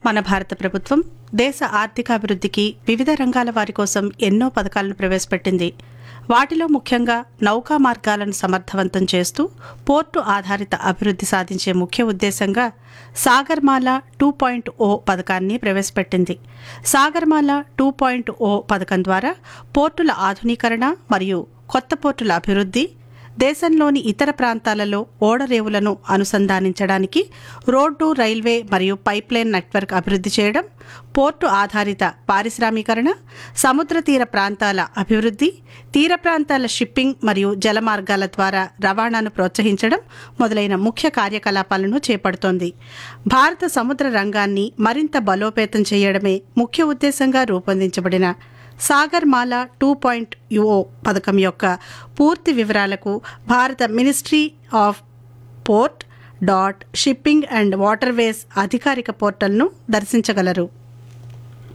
మన భారత ప్రభుత్వం దేశ ఆర్థికాభివృద్ధికి వివిధ రంగాల వారి కోసం ఎన్నో పథకాలను ప్రవేశపెట్టింది వాటిలో ముఖ్యంగా నౌకా మార్గాలను సమర్థవంతం చేస్తూ పోర్టు ఆధారిత అభివృద్ధి సాధించే ముఖ్య ఉద్దేశంగా సాగర్మాల టూ పాయింట్ ఓ పథకాన్ని ప్రవేశపెట్టింది సాగర్మాల టూ పాయింట్ ఓ పథకం ద్వారా పోర్టుల ఆధునీకరణ మరియు కొత్త పోర్టుల అభివృద్ధి దేశంలోని ఇతర ప్రాంతాలలో ఓడరేవులను అనుసంధానించడానికి రోడ్డు రైల్వే మరియు పైప్లైన్ నెట్వర్క్ అభివృద్ధి చేయడం పోర్టు ఆధారిత పారిశ్రామీకరణ సముద్ర తీర ప్రాంతాల అభివృద్ధి తీర ప్రాంతాల షిప్పింగ్ మరియు జలమార్గాల ద్వారా రవాణాను ప్రోత్సహించడం మొదలైన ముఖ్య కార్యకలాపాలను చేపడుతోంది భారత సముద్ర రంగాన్ని మరింత బలోపేతం చేయడమే ముఖ్య ఉద్దేశంగా రూపొందించబడిన Sagarmala two point O పథకం యొక్క పూర్తి వివరాలకు భారత ministry of port dot shipping and waterways అధికారిక పోర్టల్ను దర్శించగలరు